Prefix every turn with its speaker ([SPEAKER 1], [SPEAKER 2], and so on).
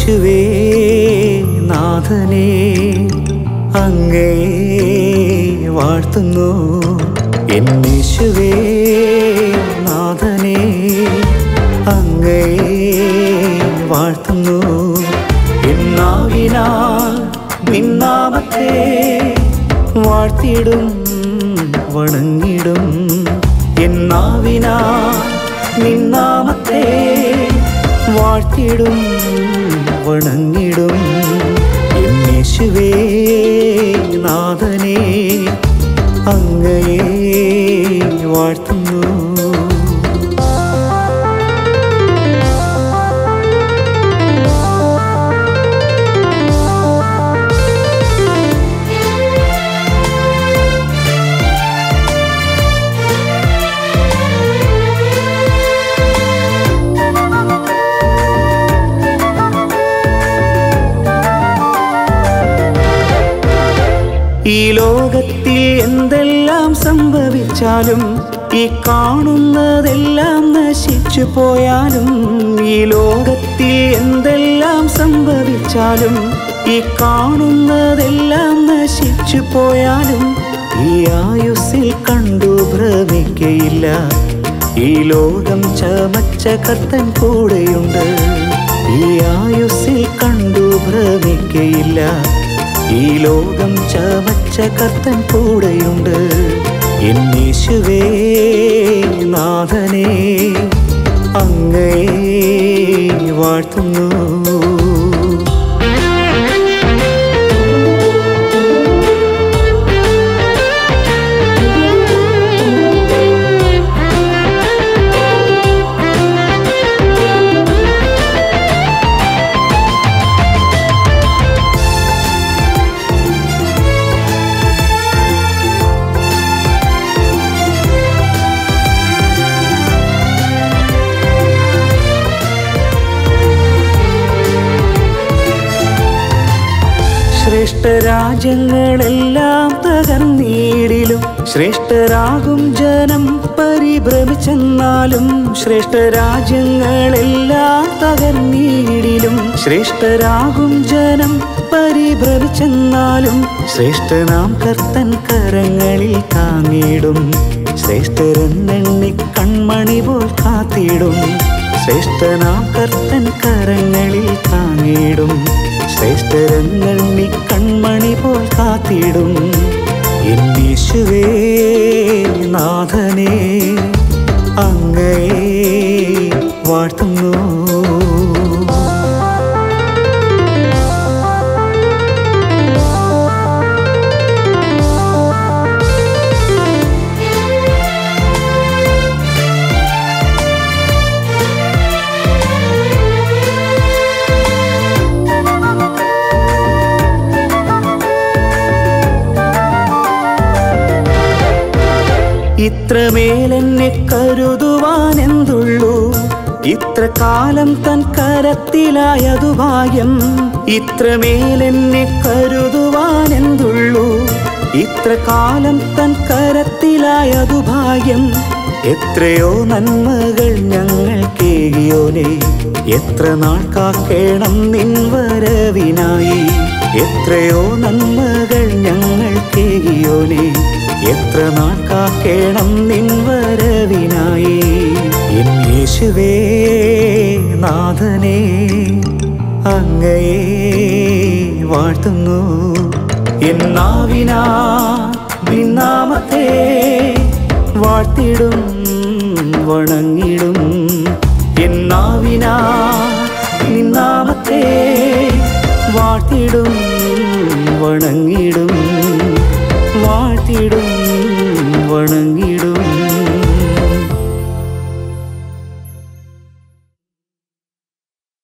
[SPEAKER 1] എന്നേശുവേ നാഥനേ അങ്ങേ വാഴ്ത്തുന്നു എന്നേശുവേ നാഥനേ അങ്ങേ വാഴ്ത്തുന്നു എന്നാവിനാൽ നിന്നാമത്തെ വാഴ്ത്തിടും വണങ്ങിടും എന്നാവിനാൽ നിന്നാമത്തെ വാഴ്ത്തിടും വണങ്ങിടും എന്നേശുവേ നാഥനേ അങ്ങയെ വാഴ്ത്തുന്നു ഈ ലോകത്തിൽ എന്തെല്ലാം സംഭവിച്ചാലും ഈ കാണുന്നതെല്ലാം നശിച്ചു പോയാലും ഈ ലോകത്തിൽ എന്തെല്ലാം സംഭവിച്ചാലും ഈ കാണുന്നതെല്ലാം നശിച്ചു പോയാലും ഈ ആയുസ്സിൽ കണ്ടു ഭ്രമിക്കയില്ല ഈ ലോകം ചമച്ച കർത്തൻ കൂടെയുണ്ട് ഈ ആയുസ്സിൽ കണ്ടു ഭ്രമിക്കയില്ല ഈ ലോകം ചമച്ച കർത്തൻ കൂടെയുണ്ട് എന്നീശുവേ നാഥനേ അങ്ങയെ വാഴ്ത്തുന്നു ശ്രേഷ്ഠരാജ്യങ്ങളെല്ലാം തകർന്നീടിലും ശ്രേഷ്ഠരാകും ജനം പരിഭ്രമിച്ചെന്നാലും ശ്രേഷ്ഠരാജ്യങ്ങളെല്ലാം തകർന്നീടിലും ശ്രേഷ്ഠരാകും ജനം പരിഭ്രമിച്ചെന്നാലും ശ്രേഷ്ഠനാം കർത്തൻ കരങ്ങളിൽ താങ്ങിടും ശ്രേഷ്ഠരെന്നെണ്ണി കൺമണി പോൽ കാത്തിടും ശ്രേഷ്ഠനാം കർത്തൻ കരങ്ങളിൽ താങ്ങിടും ശ്രേഷ്ഠരെന്നെണ്ണി കൺമണി പോൽ കാത്തിടും എന്നീശുവേ നാഥനേ അങ്ങയെ വാഴ്ത്തുന്നു ഇത്രമേലെന്നെ കരുതുവാൻ എന്തുള്ളൂ ഇത്ര കാലം തൻ കരത്തിലായതു ഭാഗ്യം ഇത്രമേലെന്നെ കരുതുവാൻ എന്തുള്ളൂ ഇത്ര കാലം തൻ കരത്തിലായതു ഭാഗ്യം എത്രയോ നന്മകൾ ഞങ്ങൾ കേകിയോനെ എത്ര നാൾ കാക്കേണം നിൻ വരവിനായി എത്രയോ നന്മകൾ ഞങ്ങൾ കേകിയോനെ എത്ര നാൾ കാക്കേണം നിൻ വരവിനായി എൻ യേശുവേ നാഥനേ അങ്ങയെ വാഴ്ത്തുന്നു എന്നാവിനാ നിന്നാമത്തെ വാഴ്ത്തിടും വണങ്ങിടും എന്നാവിനാ നിന്നാമത്തെ വാഴ്ത്തിടും വണങ്ങിടും